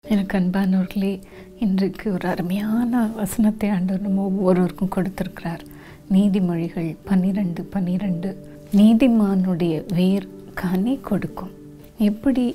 எனக்கு அன்பானவர்களே இன்றைக்கு ஒரு அருமையான வசனத்தை ஆண்டவர் நம்ம ஒவ்வொருவருக்கும் கொடுத்திருக்கிறார் நீதிமொழிகள் பன்னிரெண்டு பன்னிரெண்டு நீதிமானுடைய வேர் கனி கொடுக்கும் எப்படி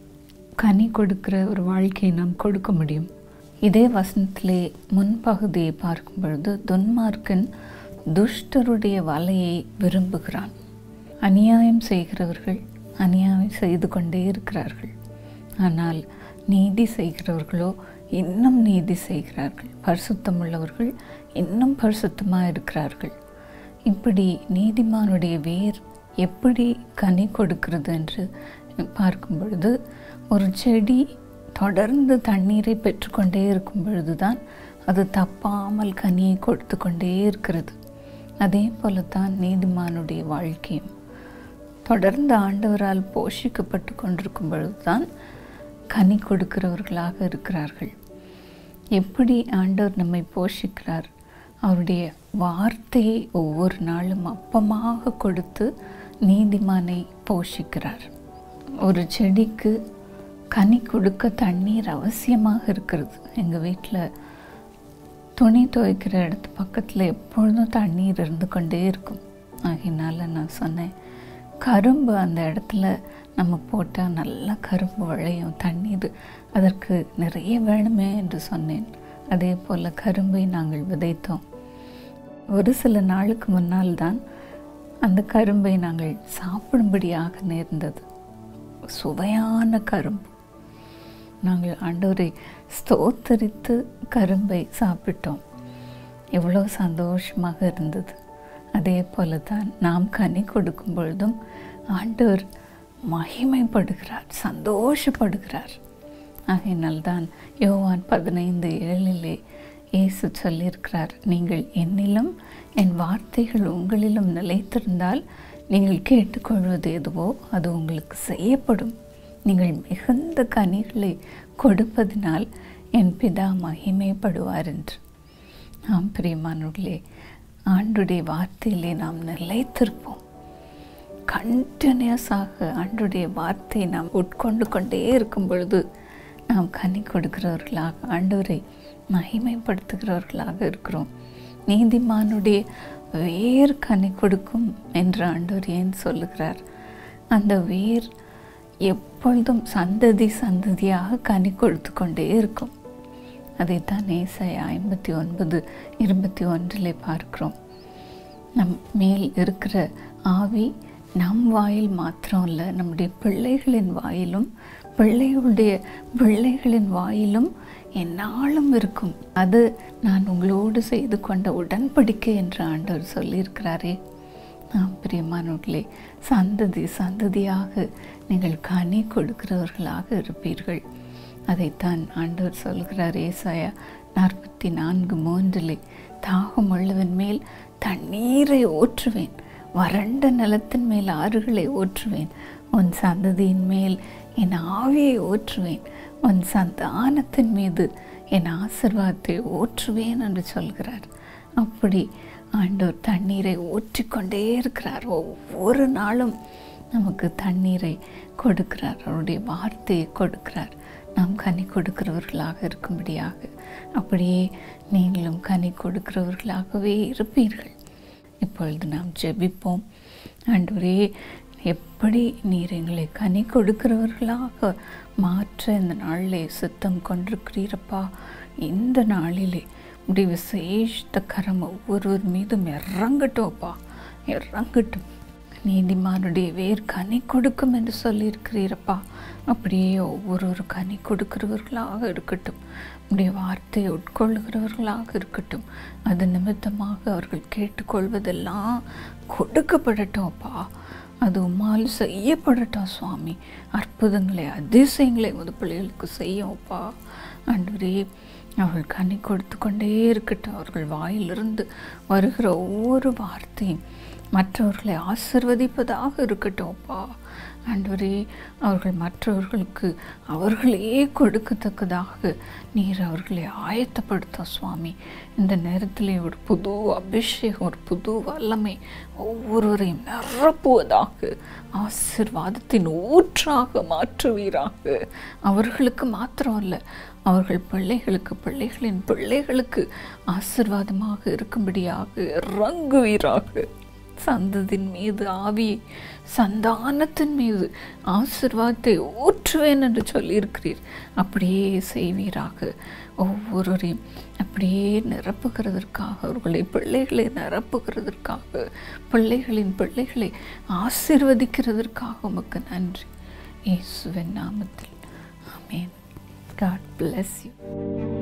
கனி கொடுக்கிற ஒரு வாழ்க்கையை நாம் கொடுக்க முடியும் இதே வசனத்திலே முன்பகுதியை பார்க்கும் பொழுது துன்மார்க்கன் துஷ்டருடைய வலையை விரும்புகிறான் அநியாயம் செய்கிறவர்கள் அநியாயம் செய்து கொண்டே இருக்கிறார்கள் ஆனால் நீதி செய்கிறவர்களோ இன்னும் நீதி செய்கிறார்கள் பரிசுத்தம் உள்ளவர்கள் இன்னும் பரிசுத்தமாக இருக்கிறார்கள் இப்படி நீதிமானுடைய வேர் எப்படி கனி கொடுக்கிறது என்று பார்க்கும் பொழுது ஒரு செடி தொடர்ந்து தண்ணீரை பெற்றுக்கொண்டே இருக்கும் பொழுதுதான் அது தப்பாமல் கனியை கொடுத்து கொண்டே இருக்கிறது அதே போல தான் நீதிமானுடைய வாழ்க்கையும் தொடர்ந்து ஆண்டவரால் போஷிக்கப்பட்டு கொண்டிருக்கும் பொழுதுதான் கனி கொடுக்கிறவர்களாக இருக்கிறார்கள் எப்படி ஆண்டவர் நம்மை போஷிக்கிறார் அவருடைய வார்த்தையை ஒவ்வொரு நாளும் அப்பமாக கொடுத்து நீதிமானை போஷிக்கிறார் ஒரு செடிக்கு கனி கொடுக்க தண்ணீர் அவசியமாக இருக்கிறது எங்கள் வீட்டில் துணி துவைக்கிற இடத்து பக்கத்தில் எப்பொழுதும் தண்ணீர் இருந்து கொண்டே இருக்கும் ஆகையினால நான் சொன்னேன் கரும்பு அந்த இடத்துல நம்ம போட்டால் நல்லா கரும்பு விளையும் தண்ணீர் அதற்கு நிறைய வேணுமே என்று சொன்னேன் அதே போல் கரும்பை நாங்கள் விதைத்தோம் ஒரு சில நாளுக்கு முன்னால் தான் அந்த கரும்பை நாங்கள் சாப்பிடும்படியாக நேர்ந்தது சுவையான கரும்பு நாங்கள் ஆண்டவரை ஸ்தோத்தரித்து கரும்பை சாப்பிட்டோம் எவ்வளோ சந்தோஷமாக இருந்தது அதே போல தான் நாம் கனி கொடுக்கும் பொழுதும் ஆண்டவர் மகிமைப்படுகிறார் சந்தோஷப்படுகிறார் ஆகையினால்தான் யோவான் பதினைந்து ஏழிலே இயேசு சொல்லியிருக்கிறார் நீங்கள் என்னிலும் என் வார்த்தைகள் உங்களிலும் நிலைத்திருந்தால் நீங்கள் கேட்டுக்கொள்வது எதுவோ அது உங்களுக்கு செய்யப்படும் நீங்கள் மிகுந்த கனிகளை கொடுப்பதினால் என் பிதா மகிமைப்படுவார் என்று நாம் பிரியமானவர்களே ஆண்டுடைய வார்த்தையிலே நாம் நிலைத்திருப்போம் கண்டினியூஸாக ஆண்டுடைய வார்த்தையை நாம் உட்கொண்டு கொண்டே இருக்கும் பொழுது நாம் கனி கொடுக்கிறவர்களாக ஆண்டவரை மகிமைப்படுத்துகிறவர்களாக இருக்கிறோம் நீதிமானுடைய வேர் கனி கொடுக்கும் என்று ஆண்டவர் ஏன் சொல்லுகிறார் அந்த வேர் எப்பொழுதும் சந்ததி சந்ததியாக கனி கொடுத்து கொண்டே இருக்கும் அதைத்தான் ஏசாய ஐம்பத்தி ஒன்பது இருபத்தி ஒன்றிலே பார்க்கிறோம் நம் மேல் இருக்கிற ஆவி நம் வாயில் மாத்திரம் இல்லை நம்முடைய பிள்ளைகளின் வாயிலும் பிள்ளைகளுடைய பிள்ளைகளின் வாயிலும் என்னாலும் இருக்கும் அது நான் உங்களோடு செய்து கொண்ட உடன்படிக்கை என்று ஆண்டவர் சொல்லியிருக்கிறாரே நாம் பிரியமானவர்களே சந்ததி சந்ததியாக நீங்கள் கனி கொடுக்கிறவர்களாக இருப்பீர்கள் அதைத்தான் ஆண்டவர் சொல்கிறார் ஏசாயா நாற்பத்தி நான்கு மூன்றிலே தாகம் உள்ளவன் மேல் தண்ணீரை ஊற்றுவேன் வறண்ட நிலத்தின் மேல் ஆறுகளை ஊற்றுவேன் உன் சந்ததியின் மேல் என் ஆவியை ஊற்றுவேன் உன் சந்தானத்தின் மீது என் ஆசிர்வாதத்தை ஊற்றுவேன் என்று சொல்கிறார் அப்படி ஆண்டவர் தண்ணீரை ஊற்றிக்கொண்டே இருக்கிறார் ஒவ்வொரு நாளும் நமக்கு தண்ணீரை கொடுக்கிறார் அவருடைய வார்த்தையை கொடுக்கிறார் நாம் கனி கொடுக்கிறவர்களாக இருக்கும்படியாக அப்படியே நீங்களும் கனி கொடுக்கிறவர்களாகவே இருப்பீர்கள் இப்பொழுது நாம் ஜெபிப்போம் ஆண்டவரே எப்படி நீர் எங்களை கனி கொடுக்கிறவர்களாக மாற்ற இந்த நாளிலே சித்தம் கொண்டிருக்கிறீரப்பா இந்த நாளிலே உடைய விசேஷத்த கரம் ஒவ்வொருவர் மீதும் இறங்கட்டும்ப்பா இறங்கட்டும் நீதிமானுடைய வேர் கனி கொடுக்கும் என்று சொல்லியிருக்கிறீரப்பா அப்படியே ஒவ்வொரு கனி கொடுக்கிறவர்களாக இருக்கட்டும் உடைய வார்த்தையை உட்கொள்ளுகிறவர்களாக இருக்கட்டும் அது நிமித்தமாக அவர்கள் கேட்டுக்கொள்வதெல்லாம் கொடுக்கப்படட்டும்ப்பா அது உம்மால் செய்யப்படட்டும் சுவாமி அற்புதங்களை அதிசயங்களை உது பிள்ளைகளுக்கு செய்யும்ப்பா ஆண்டவரே அவர்கள் கனி கொடுத்து கொண்டே இருக்கட்டும் அவர்கள் வாயிலிருந்து வருகிற ஒவ்வொரு வார்த்தையும் மற்றவர்களை ஆசிர்வதிப்பதாக இருக்கட்டும்ப்பா ஆண்டவரே அவர்கள் மற்றவர்களுக்கு அவர்களே கொடுக்கத்தக்கதாக நீர் அவர்களை ஆயத்தப்படுத்த சுவாமி இந்த நேரத்திலே ஒரு புது அபிஷேகம் ஒரு புது வல்லமை ஒவ்வொருவரையும் நிரப்புவதாக ஆசிர்வாதத்தின் ஊற்றாக மாற்றுவீராக அவர்களுக்கு மாத்திரமல்ல அவர்கள் பிள்ளைகளுக்கு பிள்ளைகளின் பிள்ளைகளுக்கு ஆசிர்வாதமாக இருக்கும்படியாக இறங்குவீராக சந்ததின் மீது ஆவியை சந்தானத்தின் மீது ஆசிர்வாதத்தை ஊற்றுவேன் என்று சொல்லியிருக்கிறீர் அப்படியே செய்வீராக ஒவ்வொருவரையும் அப்படியே நிரப்புகிறதற்காக அவர்களை பிள்ளைகளை நிரப்புகிறதற்காக பிள்ளைகளின் பிள்ளைகளை ஆசிர்வதிக்கிறதற்காக உமக்கு நன்றி இயேசுவின் நாமத்தில் ஆமென் காட் bless you